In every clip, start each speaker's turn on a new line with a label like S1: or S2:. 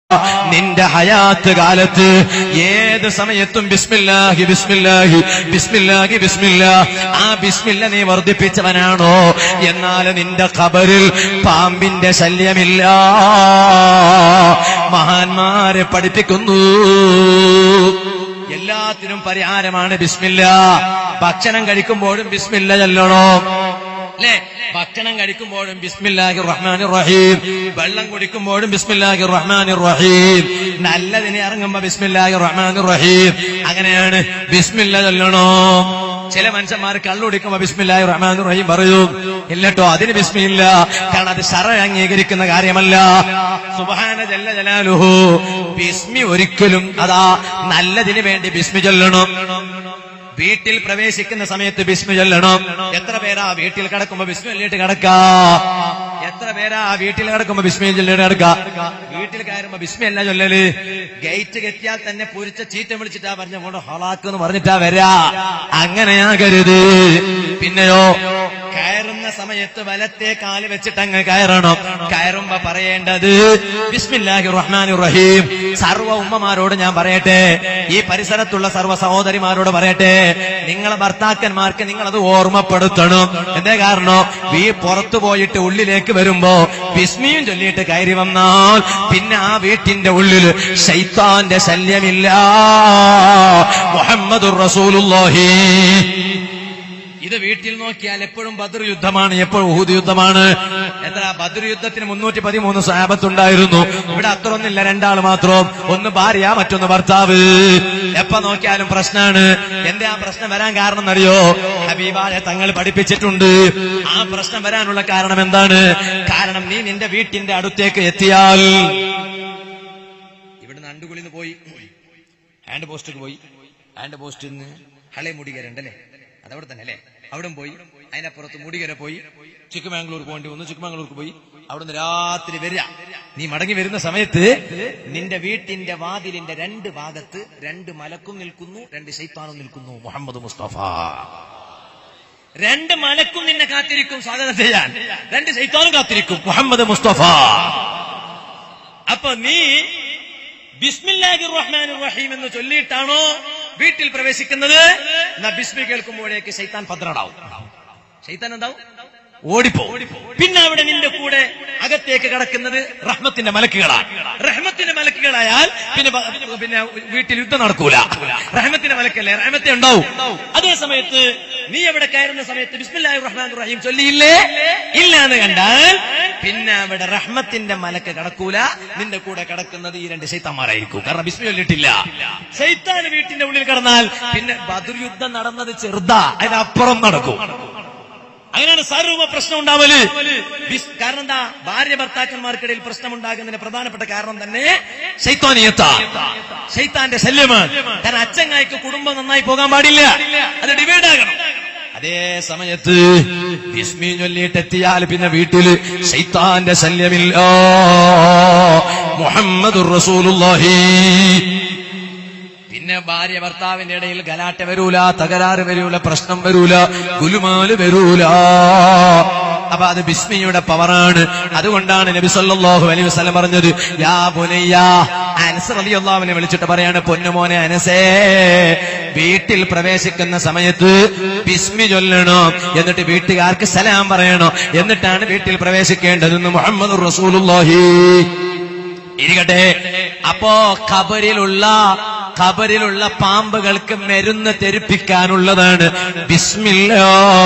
S1: നിന്റെ ഹയാത്ത് കാലത്ത് ഏത് സമയത്തും ബിസ്മില്ലാഹി ബിസ്മില്ലാഹി ബിസ്മില്ലാഹി ബിസ്മില്ലാ ആ ബിസ്മില്ല നീ വർദ്ധിപ്പിച്ചവനാണോ എന്നാൽ നിന്റെ ഖബറിൽ പാമ്പിന്റെ ശല്യമില്ല മഹാന്മാരെ പഠിപ്പിക്കുന്നു എല്ലാത്തിനും പരിഹാരമാണ് ബിസ്മില്ല ഭക്ഷണം കഴിക്കുമ്പോഴും ബിസ്മില്ല ചൊല്ലണോ അല്ലേ ഭക്ഷണം കഴിക്കുമ്പോഴും ബിസ്മില്ലാഹി റഹ്മാൻ റഹീം വെള്ളം കുടിക്കുമ്പോഴും ബിസ്മില്ലാഹി റഹ്മാൻ റഹീം നല്ലതിനെ ഇറങ്ങുമ്പോ ബിസ്മില്ലാഹി റഹ്മാൻ റഹീം അങ്ങനെയാണ് ബിസ്മില്ല ചൊല്ലണോ ചില മനുഷ്യന്മാർ കള്ളുടിക്കുമ്പോ ബിസ്മില്ലാഹി റഹ്മാൻ റഹീം പറയും ഇല്ലട്ടോ അതിന് ബിസ്മില്ല കാരണം അത് ശറ അംഗീകരിക്കുന്ന കാര്യമല്ല സുബഹാന ജല്ല ജലാലുഹു ബിസ്മി ഒരിക്കലും അതാ നല്ലതിന് വേണ്ടി ബിസ്മി ചൊല്ലണം വീട്ടിൽ പ്രവേശിക്കുന്ന സമയത്ത് ബിസ്മി ചൊല്ലണം എത്ര പേരാ വീട്ടിൽ കിടക്കുമ്പോ ബിസ്മി ചൊല്ലിട്ട് കിടക്കാ എത്ര പേരാ വീട്ടിൽ കിടക്കുമ്പോ ബിസ്മി ചൊല്ലിട്ട് കിടക്കാ വീട്ടിൽ കയറുമ്പോ ബിസ്മി അല്ല ചൊല്ലല് ഗേറ്റ് കെത്തിയാൽ തന്നെ പൊരിച്ച ചീത്ത വിളിച്ചിട്ടാ പറഞ്ഞ കൊണ്ട് ഹളാക്ക് എന്ന് പറഞ്ഞിട്ടാ വരാ അങ്ങനെയാകരുത് പിന്നെയോ കയറുന്ന സമയത്ത് വലത്തെ കാല് വെച്ചിട്ട് അങ്ങ് കയറണം കയറുമ്പോ പറയേണ്ടത് ബിസ്മില്ലാഹി റഹ്മാൻ റഹീം സർവ്വ ഉമ്മമാരോട് ഞാൻ പറയട്ടെ ഈ പരിസരത്തുള്ള സർവ്വ സഹോദരിമാരോട് പറയട്ടെ നിങ്ങളെ ഭർത്താക്കന്മാർക്ക് നിങ്ങൾ അത് ഓർമ്മപ്പെടുത്തണം എന്തേ കാരണം ഈ പുറത്തു പോയിട്ട് ഉള്ളിലേക്ക് വരുമ്പോ ബിസ്മിയും ചൊല്ലിയിട്ട് കയറി വന്നാൽ പിന്നെ ആ വീട്ടിന്റെ ഉള്ളിൽ ശൈത്താന്റെ ശല്യമില്ല മുഹമ്മദുർ റസൂലുള്ളാഹി ഇത് വീട്ടിൽ നോക്കിയാൽ എപ്പോഴും ബദർ യുദ്ധമാണ് എപ്പോഴും ഊഹുദ് യുദ്ധമാണ് എത്ര ബദർ യുദ്ധത്തിന് മുന്നൂറ്റി പതിമൂന്ന് സാപത്തുണ്ടായിരുന്നു ഇവിടെ അത്രയൊന്നില്ല രണ്ടാൾ മാത്രം ഒന്ന് ഭാര്യ മറ്റൊന്ന് ഭർത്താവ് എപ്പ നോക്കിയാലും പ്രശ്നമാണ് എന്റെ ആ പ്രശ്നം വരാൻ കാരണം എന്നറിയോ ഹബീബായ തങ്ങൾ പഠിപ്പിച്ചിട്ടുണ്ട് ആ പ്രശ്നം വരാനുള്ള കാരണം എന്താണ് കാരണം നീ നിന്റെ വീട്ടിന്റെ അടുത്തേക്ക് എത്തിയാൽ ഇവിടുന്ന് അണ്ടുകുളിന്ന് പോയി ഹാൻഡ് പോസ്റ്റിൽ പോയി ഹാൻഡ് പോസ്റ്റിൽ നിന്ന് ഹളെ മുടികരുണ്ടല്ലേ അതവിടെ തന്നെ അല്ലേ അവിടെ പോയി അതിനപ്പുറത്ത് മുടികര പോയി ചിക്കമാംഗ്ലൂർ പോകേണ്ടി വന്നു ചിക്കമാംഗ്ലൂർക്ക് പോയി അവിടുന്ന് രാത്രി വരിക നീ മടങ്ങി വരുന്ന സമയത്ത് നിന്റെ വീട്ടിന്റെ വാതിലിന്റെ രണ്ട് ഭാഗത്ത് രണ്ട് മലക്കും നിൽക്കുന്നു രണ്ട് ശൈത്താനും നിൽക്കുന്നു മുഹമ്മദ് മുസ്തഫ രണ്ട് മലക്കും നിന്നെ കാത്തിരിക്കും സ്വാഗതം ചെയ്യാൻ രണ്ട് ശൈത്താനും കാത്തിരിക്കും മുഹമ്മദ് മുസ്തഫ അപ്പൊ നീ ബിസ്മില്ലാഹി റഹ്മാൻ റഹീം എന്ന് ചൊല്ലിയിട്ടാണോ വീട്ടിൽ പ്രവേശിക്കുന്നത് എന്നാ ബിസ്മി കേൾക്കുമ്പോഴേക്ക് ശൈത്താൻ ഭദ്രടാവും ശൈത്താൻ എന്താവും ഓടിപ്പോ പിന്നെ അവിടെ നിന്റെ കൂടെ അകത്തേക്ക് കടക്കുന്നത് റഹ്മത്തിന്റെ മലക്കുകളാണ് റഹ്മത്തിന്റെ മലക്കുകളായാൽ പിന്നെ ബ- പിന്നെ വീട്ടിൽ യുദ്ധം നടക്കൂല റഹ്മത്തിന്റെ മലക്കല്ലേ റഹ്മത്തെ ഉണ്ടാവും അതേ സമയത്ത് നീ അവിടെ കയറുന്ന സമയത്ത് ബിസ്മില്ലാഹി റഹ്മാൻ റഹീം ചൊല്ലിയില്ലേ ഇല്ല എന്ന് കണ്ടാൽ പിന്നെ അവിടെ റഹ്മത്തിന്റെ മലക്ക് കടക്കൂല നിന്റെ കൂടെ കിടക്കുന്നത് ഈ രണ്ട് ശൈത്താന്മാരായിരിക്കും കാരണം ബിസ്മി ചൊല്ലിട്ടില്ല ശൈത്താൻ വീട്ടിന്റെ ഉള്ളിൽ കിടന്നാൽ പിന്നെ ബദർ യുദ്ധം നടന്നത് ചെറുതാ അതിനപ്പുറം നടക്കും അങ്ങനെയാണ് സർവ്വ പ്രശ്നം ഉണ്ടാവല് ബിസ്- കാരണം എന്താ ഭാര്യ ഭർത്താക്കന്മാർക്കിടയിൽ പ്രശ്നം ഉണ്ടാകുന്നതിന് പ്രധാനപ്പെട്ട കാരണം തന്നെ ശൈത്താനിയത്ത ശൈത്താന്റെ ശല്യമാണ് കാരണം അച്ഛങ്ങായിക്ക് കുടുംബം നന്നായി പോകാൻ പാടില്ല അത് ഡിവൈഡ് ആകണം അതേ സമയത്ത് ബിസ്മി ചൊല്ലിയിട്ടെത്തിയാൽ പിന്നെ വീട്ടില് ശൈത്താന്റെ ശല്യമില്ല മുഹമ്മദുർ റസൂലുള്ളാഹി പിന്നെ ഭാര്യ ഭർത്താവിന്റെ ഇടയിൽ ഗലാട്ട വരൂല തകരാറ് വരൂല പ്രശ്നം വരൂല ഗുലുമാല് വരൂല അപ്പൊ അത് ബിസ്മിയുടെ പവറാണ് അതുകൊണ്ടാണ് നബി സല്ലല്ലാഹു അലൈഹി വസല്ലം പറഞ്ഞത് യാ ബുനയ്യ അനസ് റളിയല്ലാഹുവിനെ വിളിച്ചിട്ട് പറയാണ് പൊന്നുമോനെ അനസേ വീട്ടിൽ പ്രവേശിക്കുന്ന സമയത്ത് ബിസ്മി ചൊല്ലണം എന്നിട്ട് വീട്ടുകാർക്ക് സലാം പറയണം എന്നിട്ടാണ് വീട്ടിൽ പ്രവേശിക്കേണ്ടതെന്ന് മുഹമ്മദ് റസൂലുള്ളാഹി ഇരിക്കട്ടെ അപ്പോ ഖബറിലുള്ള ഖബറിലുള്ള പാമ്പുകൾക്ക് മരുന്ന് തെരിപ്പിക്കാനുള്ളതാണ് ബിസ്മില്ല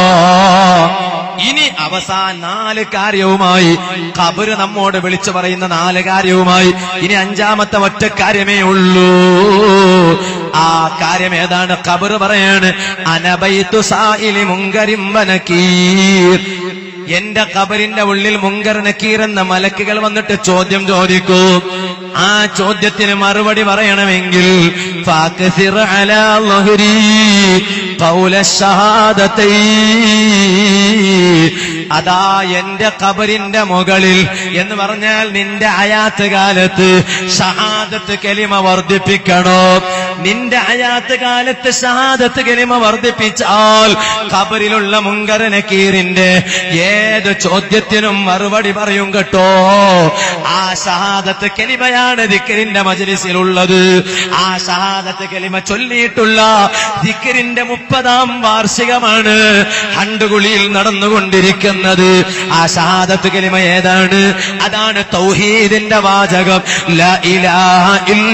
S1: ഇനി അവസാന നാല് കാര്യവുമായി ഖബറ് നമ്മോട് വിളിച്ചു പറയുന്ന നാല് കാര്യവുമായി ഇനി അഞ്ചാമത്തെ ഒറ്റ കാര്യമേ ഉള്ളൂ ആ കാര്യം ഏതാണ് ഖബറ് പറയാണ് അനബൈത്തു സായിലി മുങ്കരിം വനക്കീർ എന്റെ കബറിന്റെ ഉള്ളിൽ മുങ്കർ നക്കീർ എന്ന മലക്കുകൾ വന്നിട്ട് ചോദ്യം ചോദിക്കും ആ ചോദ്യത്തിന് മറുപടി പറയണമെങ്കിൽ ഫാക്സിർ അലാ ളഹ്രി ഖൗല ഷഹാദത്തൈ. അതാ എന്റെ കബറിന്റെ മുകളിൽ എന്ന് പറഞ്ഞാൽ നിന്റെ അയാത്ത് കാലത്ത് ഷഹാദത്ത് കലിമ വർദ്ധിപ്പിക്കണോ നിന്റെ അയാത്ത് കാലത്ത് ഷഹാദത്ത് കലിമ വർദ്ധിപ്പിച്ചാൽ കബറിലുള്ള മുങ്കരന കീറിന്റെ ഏത് ചോദ്യത്തിനും മറുപടി പറയും കേട്ടോ ആ ഷഹാദത്ത് കലിമയാണ് ദിക്കറിന്റെ മജലിസിലുള്ളത് ആ ഷഹാദത്ത് കലിമ ചൊല്ലിയിട്ടുള്ള ദിക്കറിന്റെ മുപ്പതാം വാർഷികമാണ് ഹണ്ടുകുളിയിൽ നടന്നുകൊണ്ടിരിക്കുന്നത് ആ ഷഹാദത്ത് കലിമ ഏതാണ് അതാണ് തൗഹീദിന്റെ വാചകം ലാ ഇലാഹ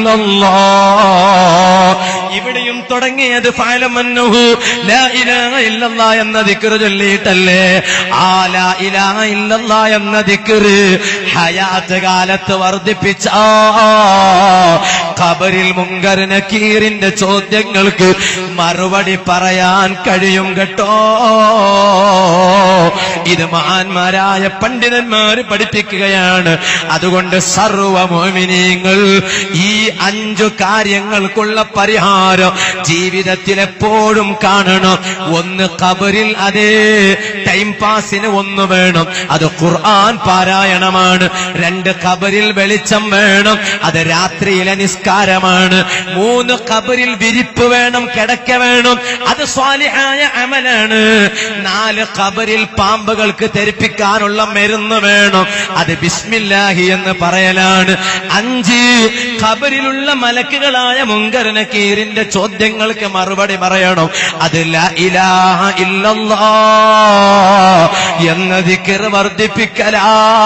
S1: ഇല്ലല്ലാഹ് ഇവിടെയും തുടങ്ങിയത് ഫഅലമന്നഹു ലാ ഇലാഹ ഇല്ലല്ലാ എന്ന ദിക്ർ ചൊല്ലിയിട്ടല്ലേ ആ ലാ ഇലാഹ ഇല്ലല്ലാ എന്ന ദിക്ർ ഹയാത്ത് കാലത്ത് വർദ്ധിപ്പിച്ച ഖബറിൽ മുങ്കർ നക്കീറിന്റെ ചോദ്യങ്ങൾക്ക് മറുപടി പറയാൻ കഴിയും കേട്ടോ ഇത് മഹാന്മാരായ പണ്ഡിതന്മാർ പഠിപ്പിക്കുകയാണ് അതുകൊണ്ട് സർവമോമിനീങ്ങൾ ഈ അഞ്ചു കാര്യങ്ങൾക്കുള്ള പരിഹാരം ജീവിതത്തിൽ എപ്പോഴും കാണണം ഒന്ന് കബറിൽ അതേ ടൈം പാസിന് ഒന്ന് വേണം അത് ഖുർആൻ പാരായണമാണ് രണ്ട് കബറിൽ വെളിച്ചം വേണം അത് രാത്രിയിലെ നിസ്കാരമാണ് മൂന്ന് കബറിൽ വിരിപ്പ് വേണം കിടക്ക വേണം അത് സ്വാലിഹായ അമലാണ് നാല് കബറിൽ പാമ്പുകൾക്ക് ധരിപ്പിക്കാനുള്ള മരുന്ന് വേണം അത് ബിസ്മില്ലാഹി എന്ന് പറയലാണ് അഞ്ച് ഖബറിലുള്ള മലക്കുകളായ മുങ്കരന കീറിന്റെ ചോദ്യങ്ങൾക്ക് മറുപടി പറയണം അത് ലാ ഇലാഹ ഇല്ലല്ലാ എന്ന ദിക്ർ വർദ്ധിപ്പിക്കലാ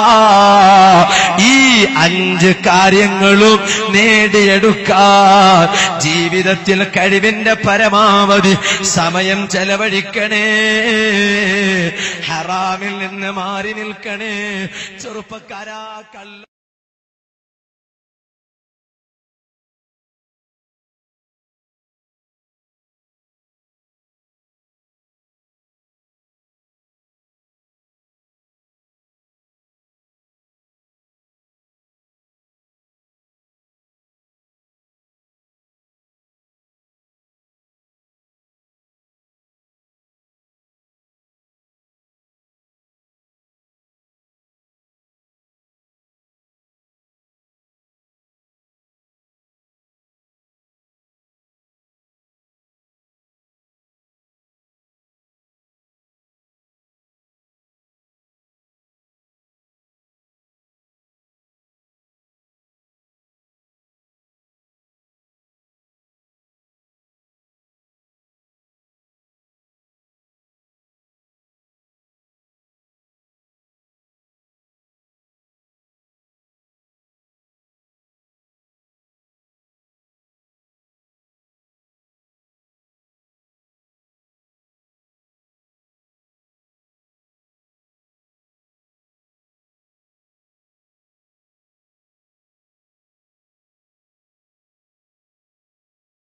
S1: ഈ അഞ്ച് കാര്യങ്ങളും നേടിയെടുക്കാൻ ജീവിതത്തിൽ കഴിവിന്റെ പരമാവധി സമയം ചെലവഴിക്കണേ ഹറാമിൽ നിന്ന് മാറി നിൽക്കണേ ചെറുപ്പക്കാരാ കള്ള